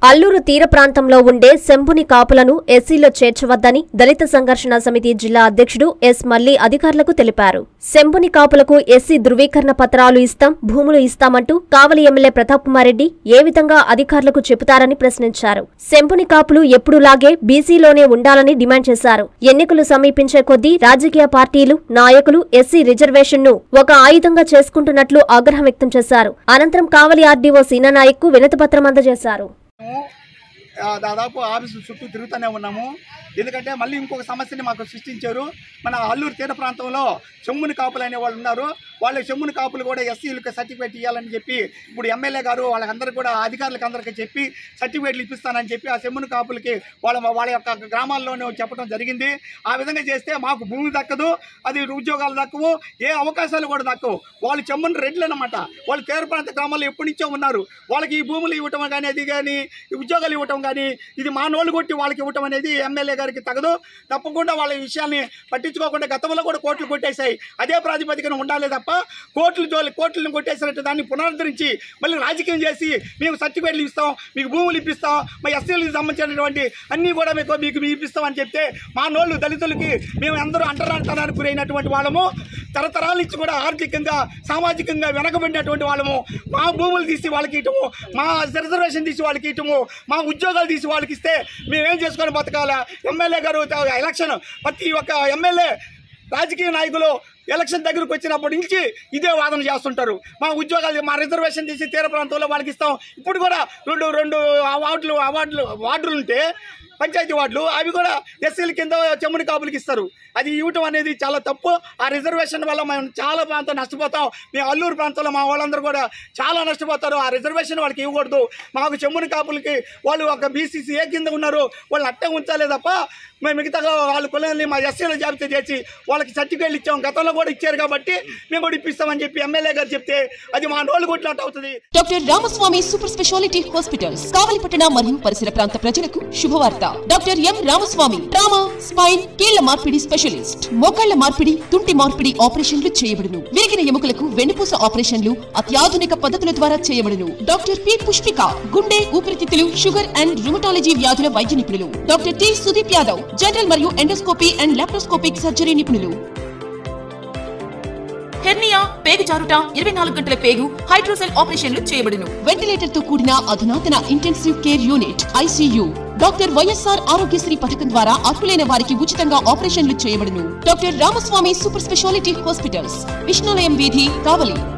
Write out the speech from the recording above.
అల్లూరు తీర ప్రాంతంలో ఉండే శంభుని కాపులను ఎస్సీలో చేర్చవద్దని దళిత సంఘర్షణ సమితి జిల్లా అధ్యక్షుడు ఎస్ మల్లి అధికారులకు తెలిపారు శంభుని కాపులకు ఎస్సీ ధృవీకరణ పత్రాలు ఇస్తాం భూములు ఇస్తామంటూ కావలి ఎమ్మెల్యే ప్రతాప్ కుమార్ రెడ్డి ఏ విధంగా అధికారులకు చెబుతారని ప్రశ్నించారు శంభుని కాపులు ఎప్పుడులాగే బీసీలోనే ఉండాలని డిమాండ్ చేశారు ఎన్నికలు సమీపించే కొద్దీ రాజకీయ పార్టీలు నాయకులు ఎస్సీ రిజర్వేషన్ ను ఒక ఆయుధంగా చేసుకుంటున్నట్లు ఆగ్రహం వ్యక్తం చేశారు అనంతరం కావలి ఆర్డీఓ సీనానాయక్ కు వినతిపత్రం అందజేశారు మేము, ఆ, దాదాపు ఆఫీసు చుట్టూ తిరుగుతూనే ఉన్నాము ఎందుకంటే మళ్ళీ ఇంకొక సమస్యని మాకు సృష్టించారు మన అల్లూరు తీర ప్రాంతంలో చెమ్ముని కాపులు అనే వాళ్ళు ఉన్నారు వాళ్ళ చెమ్ముని కాపులు కూడా ఎస్సీలకు సర్టిఫికేట్ ఇవ్వాలని చెప్పి ఇప్పుడు ఎమ్మెల్యే గారు వాళ్ళందరికీ కూడా అధికారులకు అందరికీ చెప్పి సర్టిఫికేట్లు ఇప్పిస్తానని చెప్పి ఆ చెమ్ముని కాపులకి వాళ్ళ వాళ్ళ యొక్క గ్రామాల్లోనే చెప్పడం జరిగింది ఆ విధంగా చేస్తే మాకు భూమి దక్కదు అది ఉద్యోగాలు దక్కవు ఏ అవకాశాలు కూడా దక్కవు వాళ్ళు చెమ్ముని రెడ్లు అనమాట వాళ్ళు తీర ప్రాంత గ్రామాల్లో ఎప్పటి నుంచో ఉన్నారు వాళ్ళకి ఈ భూములు ఇవ్వటం కానీ అది కానీ ఈ ఉద్యోగాలు ఇవ్వటం కానీ ఇది మా నోళ్ళు కొట్టి వాళ్ళకి ఇవ్వటం అనేది ఎమ్మెల్యే గారికి తగదు తప్పకుండా వాళ్ళ విషయాన్ని పట్టించుకోకుండా గతంలో కూడా కోట్లు కొట్టేశాయి అదే ప్రాతిపదికన ఉండాలి తప్ప కోట్లు జోలి కోట్లను కొట్టేసినట్టు దాన్ని పునరుద్ధరించి మళ్ళీ రాజకీయం చేసి మేము సర్టిఫికేట్లు ఇస్తాం మీకు భూములు ఇప్పిస్తాం మా ఎస్సీలకు సంబంధించినటువంటి అన్నీ కూడా మీకు మీకు మేము ఇప్పిస్తాం అని చెప్తే మా నోళ్ళు దళితులకి మేము అందరూ అంటరాంతరానికి గురైనటువంటి వాళ్ళము తరతరాల నుంచి కూడా ఆర్థికంగా సామాజికంగా వెనకబడినటువంటి వాళ్ళము మా భూములు తీసి వాళ్ళకి ఇవ్వటము మా రిజర్వేషన్ తీసి వాళ్ళకి ఇవ్వటము మా ఉద్యోగాలు తీసి వాళ్ళకి ఇస్తే మేమేం చేసుకొని బతకాలా ఎమ్మెల్యే గారు ఎలక్షన్ ప్రతి ఒక్క ఎమ్మెల్యే రాజకీయ నాయకులు ఎలక్షన్ దగ్గరకు వచ్చినప్పటి నుంచి ఇదే వాదన చేస్తుంటారు మా ఉద్యోగాలు మా రిజర్వేషన్ తీసి తీర ప్రాంతంలో వాళ్ళకి ఇస్తాం ఇప్పుడు కూడా రెండు రెండు అవార్డులు అవార్డులు వార్డులు ఉంటే పంచాయతీ వార్డులు అవి కూడా ఎస్సీల కింద చెమ్ముని కాపులకి ఇస్తారు అది ఇవ్వటం అనేది చాలా తప్పు ఆ రిజర్వేషన్ వల్ల మేము చాలా ప్రాంతం నష్టపోతాం మేము అల్లూరు ప్రాంతంలో మా వాళ్ళందరూ కూడా చాలా నష్టపోతారు ఆ రిజర్వేషన్ వాళ్ళకి ఇవ్వకూడదు మాకు చెమ్ముని కాపులకి వాళ్ళు ఒక బీసీసీ ఏ కింద ఉన్నారు వాళ్ళు అట్టే ఉంచాలే తప్ప మేము మిగతా వాళ్ళ కులాన్ని మా ఎస్సీల జాబితా చేసి వాళ్ళకి సర్టిఫికేట్లు ఇచ్చాం గతంలో కూడా ఇచ్చారు కాబట్టి మేము కూడా ఇప్పిస్తామని చెప్పి ఎమ్మెల్యే గారు చెప్తే అది మా నోళ్ళు కొట్టినట్టు అవుతుంది doctor Ramaswamy super speciality hospitals కావలిపట్టణ మరియు పరిసర ప్రాంత ప్రజలకు శుభవార్త doctor M Ramaswamy trauma spine కీళ్ల మార్పిడి స్పెషలిస్ట్ మోకాళ్ల మార్పిడి తుంటి మార్పిడి ఆపరేషన్లు చేయబడును విరిగిన ఎముకలకు వెన్నుపూస ఆపరేషన్లు అత్యాధునిక పద్ధతుల ద్వారా చేయబడును డాక్టర్ పి పుష్పిక గుండె ఊపిరితిత్తులు షుగర్ అండ్ రుమటాలజీ వ్యాధుల వైద్య నిపుణులు doctor T Sudeep Yadav general మరియు ఎండోస్కోపీ అండ్ లాప్రోస్కోపిక్ సర్జరీ నిపుణులు హెర్నియా పేగు జారుట ఇరవై నాలుగు గంటల పేగు హైడ్రోసెల్ ఆపరేషన్లు చేయబడును వెంటిలేటర్ తో కూడిన అధునాతన intensive care unit ICU doctor YSR Aarogyasri పథకం ద్వారా అర్హులైన వారికి ఉచితంగా ఆపరేషన్లు చేయబడును doctor Ramaswamy super speciality hospitals Vishnulayam వీధి కావలి